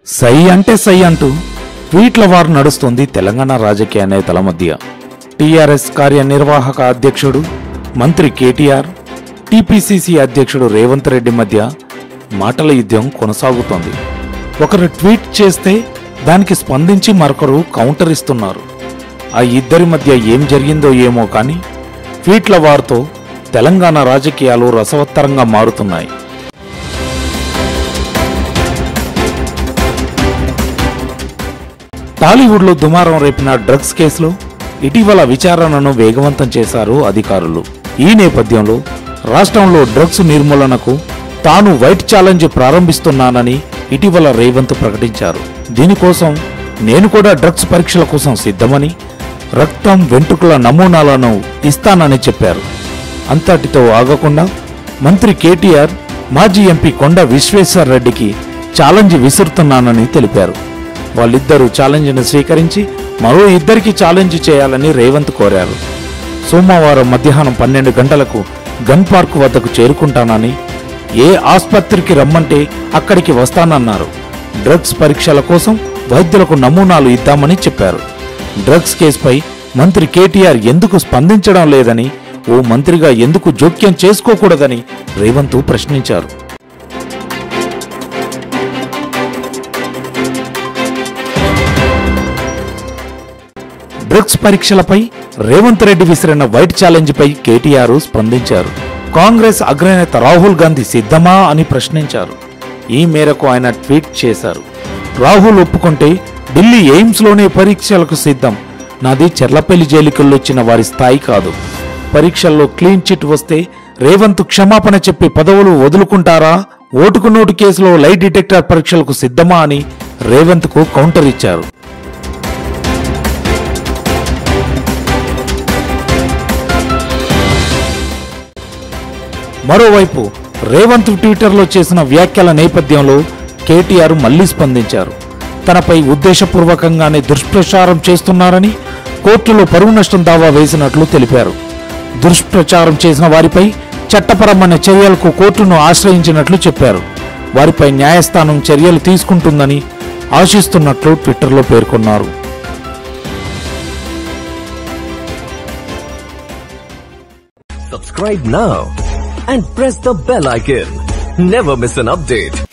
సై అంటే సై అంటూ ట్వీట్ల వారు నడుస్తుంది తెలంగాణ రాజకీయ నేతల మధ్య టీఆర్ఎస్ కార్యనిర్వాహక అధ్యక్షుడు మంత్రి కేటీఆర్ టీపీసీసీ అధ్యక్షుడు రేవంత్ రెడ్డి మధ్య మాటల యుద్ధం కొనసాగుతోంది ఒకరు ట్వీట్ చేస్తే దానికి స్పందించి మరొకరు కౌంటర్ ఇస్తున్నారు ఆ ఇద్దరి మధ్య ఏం జరిగిందో ఏమో కానీ ట్వీట్ల వారితో తెలంగాణ రాజకీయాలు రసవత్తరంగా మారుతున్నాయి టాలీవుడ్లో దుమారం రేపిన డ్రగ్స్ కేసులో ఇటీవల విచారణను వేగవంతం చేశారు అధికారులు ఈ నేపథ్యంలో రాష్ట్రంలో డ్రగ్స్ నిర్మూలనకు తాను వైట్ ఛాలెంజ్ ప్రారంభిస్తున్నానని ఇటీవల రేవంత్ ప్రకటించారు దీనికోసం నేను కూడా డ్రగ్స్ పరీక్షల కోసం సిద్ధమని రక్తం వెంట్రుకల నమూనాలను ఇస్తానని చెప్పారు అంతటితో ఆగకుండా మంత్రి కేటీఆర్ మాజీ ఎంపీ కొండ విశ్వేశ్వర్ రెడ్డికి ఛాలెంజ్ విసురుతున్నానని తెలిపారు వాళ్ళిద్దరూ ఛాలెంజ్ను స్వీకరించి మరో ఇద్దరికి ఛాలెంజ్ చేయాలని రేవంత్ కోరారు సోమవారం మధ్యాహ్నం పన్నెండు గంటలకు గన్ పార్క్ వద్దకు చేరుకుంటానని ఏ ఆసుపత్రికి రమ్మంటే అక్కడికి వస్తానన్నారు డ్రగ్స్ పరీక్షల కోసం వైద్యులకు నమూనాలు ఇద్దామని చెప్పారు డ్రగ్స్ కేసుపై మంత్రి కేటీఆర్ ఎందుకు స్పందించడం లేదని ఓ మంత్రిగా ఎందుకు జోక్యం చేసుకోకూడదని రేవంత్ ప్రశ్నించారు డ్రగ్స్ పరీక్షలపై రేవంత్ రెడ్డి విసిరిన వైట్ ఛాలెంజ్ పై కేటీఆర్ స్పందించారు కాంగ్రెస్ అగ్రనేత రాహుల్ గాంధీ సిద్ధమా అని ప్రశ్నించారు ఈ మేరకు ఆయన ట్వీట్ చేశారు రాహుల్ ఒప్పుకుంటే ఢిల్లీ ఎయిమ్స్లోనే పరీక్షలకు సిద్ధం నాది చెర్లపల్లి జైలుకెళ్ళొచ్చిన వారి స్థాయి కాదు పరీక్షల్లో క్లీన్ చిట్ వస్తే రేవంత్ క్షమాపణ చెప్పి పదవులు వదులుకుంటారా ఓటుకు నోటు కేసులో లై డిటెక్టర్ పరీక్షలకు సిద్ధమా అని రేవంత్కు కౌంటర్ ఇచ్చారు మరోవైపు రేవంత్ ట్విట్టర్లో చేసిన వ్యాఖ్యల నేపథ్యంలో కేటీఆర్ మళ్లీ స్పందించారు తనపై ఉద్దేశపూర్వకంగానే దుష్ప్రచారం చేస్తున్నారని కోర్టులో పరువు నష్టం దావా వేసినట్లు తెలిపారు దుష్ప్రచారం చేసిన వారిపై చట్టపరమైన చర్యలకు కోర్టును ఆశ్రయించినట్లు చెప్పారు వారిపై న్యాయస్థానం చర్యలు తీసుకుంటుందని ఆశిస్తున్నట్లు ట్విట్టర్లో పేర్కొన్నారు Subscribe now and press the bell icon. Never miss an update.